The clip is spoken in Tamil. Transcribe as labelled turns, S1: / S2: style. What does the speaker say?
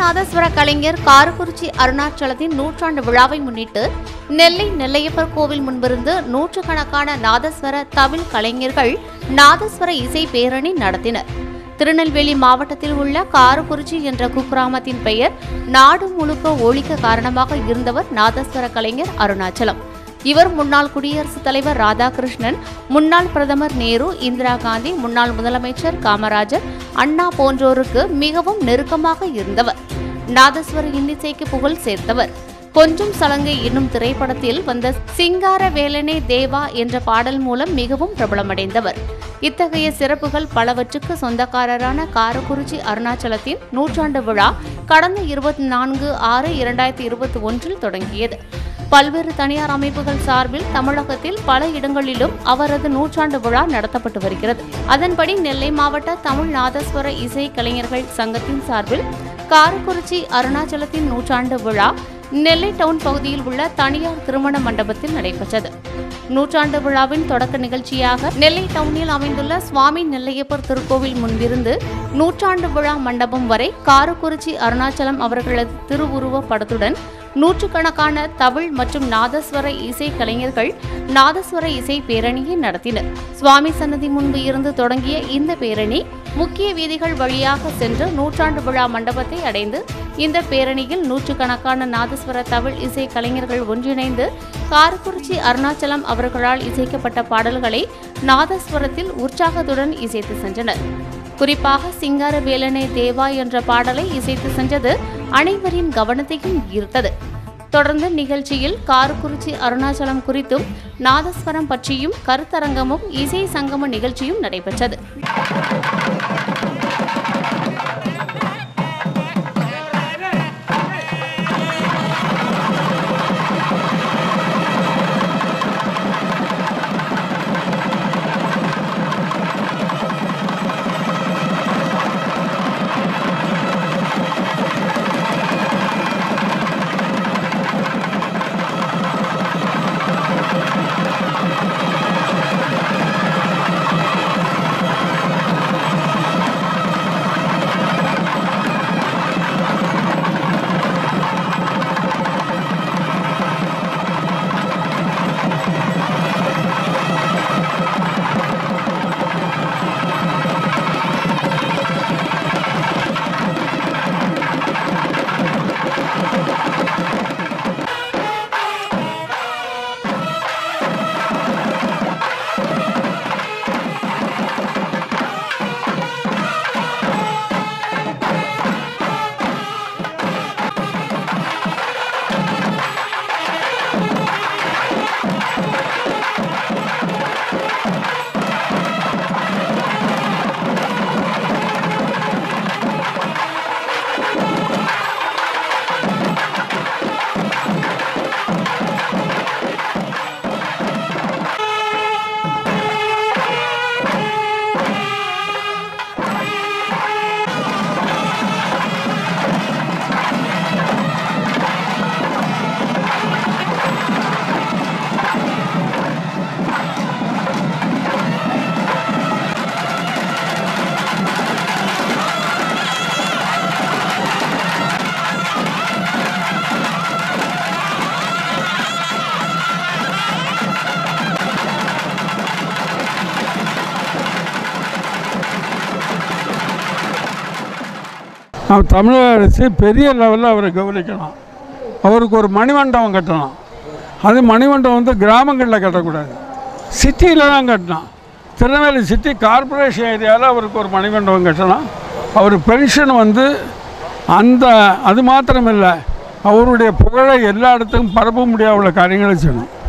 S1: நாதஸ்வர கலைஞர் காரக்குறிச்சி அருணாச்சலத்தின் நூற்றாண்டு விழாவை முன்னிட்டு நெல்லை நெல்லையப்பர் கோவில் முன்பிருந்து நூற்றுக்கணக்கான நாதஸ்வர தமிழ் கலைஞர்கள் நாதஸ்வர இசை பேரணி நடத்தினர் திருநெல்வேலி மாவட்டத்தில் உள்ள காரக்குறிச்சி என்ற குக்கிராமத்தின் பெயர் நாடு முழுக்க ஒழிக்க காரணமாக இருந்தவர் நாதஸ்வர கலைஞர் அருணாச்சலம் இவர் முன்னாள் குடியரசுத் தலைவர் ராதாகிருஷ்ணன் முன்னாள் பிரதமர் நேரு இந்திரா காந்தி முன்னாள் முதலமைச்சர் காமராஜர் அண்ணா போன்றோருக்கு மிகவும் நெருக்கமாக இருந்தவர் நாதஸ்வர இன்னிசைக்கு புகழ் சேர்த்தவர் கொஞ்சம் சலங்கை என்னும் திரைப்படத்தில் வந்த சிங்கார வேலனே தேவா என்ற பாடல் மூலம் மிகவும் பிரபலமடைந்தவர் இத்தகைய சிறப்புகள் பலவற்றுக்கு சொந்தக்காரரான காரக்குறிச்சி அருணாச்சலத்தின் நூற்றாண்டு விழா கடந்த இருபத்தி நான்கு ஆறு இரண்டாயிரத்தி இருபத்தி ஒன்றில் தொடங்கியது பல்வேறு தனியார் அமைப்புகள் சார்பில் தமிழகத்தில் பல இடங்களிலும் அவரது நூற்றாண்டு விழா நடத்தப்பட்டு வருகிறது அதன்படி நெல்லை மாவட்ட தமிழ் நாதஸ்வர இசை கலைஞர்கள் சங்கத்தின் சார்பில் காரக்குறிச்சி அருணாச்சலத்தின் நூற்றாண்டு விழா நெல்லை டவுன் பகுதியில் உள்ள தனியார் திருமண மண்டபத்தில் நடைபெற்றது நூற்றாண்டு விழாவின் தொடக்க நிகழ்ச்சியாக நெல்லை டவுனில் அமைந்துள்ள சுவாமி நெல்லையப்பர் திருக்கோவில் முன்பிருந்து நூற்றாண்டு விழா மண்டபம் வரை காரக்குறிச்சி அருணாச்சலம் அவர்களது திருவுருவ படத்துடன் நூற்றுக்கணக்கான தமிழ் மற்றும் நாதஸ்வர இசை கலைஞர்கள் நாதஸ்வர இசை பேரணியை நடத்தினர் சுவாமி சன்னதி முன்பு இருந்து தொடங்கிய இந்த பேரணி முக்கிய வீதிகள் வழியாக சென்று நூற்றாண்டு விழா மண்டபத்தை அடைந்து இந்த பேரணியில் நூற்றுக்கணக்கான நாதஸ்வர தமிழ் இசை கலைஞர்கள் ஒன்றிணைந்து காரக்குறிச்சி அருணாச்சலம் அவர்களால் இசைக்கப்பட்ட பாடல்களை நாதஸ்வரத்தில் உற்சாகத்துடன் இசைத்து சென்றனர் குறிப்பாக சிங்கார வேலனே தேவா என்ற பாடலை இசைத்து சென்றது அனைவரின் கவனத்தையும் ஈர்த்தது தொடர்ந்து நிகழ்ச்சியில் காரக்குறிச்சி அருணாச்சலம் குறித்தும் நாதஸ்வரம் பற்றியும் கருத்தரங்கமும் இசை சங்கம நிகழ்ச்சியும் நடைபெற்றது
S2: நம்ம தமிழக அரசு பெரிய லெவலில் அவரை கவனிக்கணும் அவருக்கு ஒரு மணிமண்டபம் கட்டணும் அது மணிமண்டபம் வந்து கிராமங்களில் கட்டக்கூடாது சிட்டியில் தான் கட்டணும் திருநெல்வேலி சிட்டி கார்ப்பரேஷன் ஏரியாவில் அவருக்கு ஒரு மணிமண்டபம் கட்டணும் அவர் பென்ஷன் வந்து அந்த அது மாத்திரமில்லை அவருடைய புகழை எல்லா இடத்துக்கும் பரப்ப முடியாத காரியங்களை செய்யணும்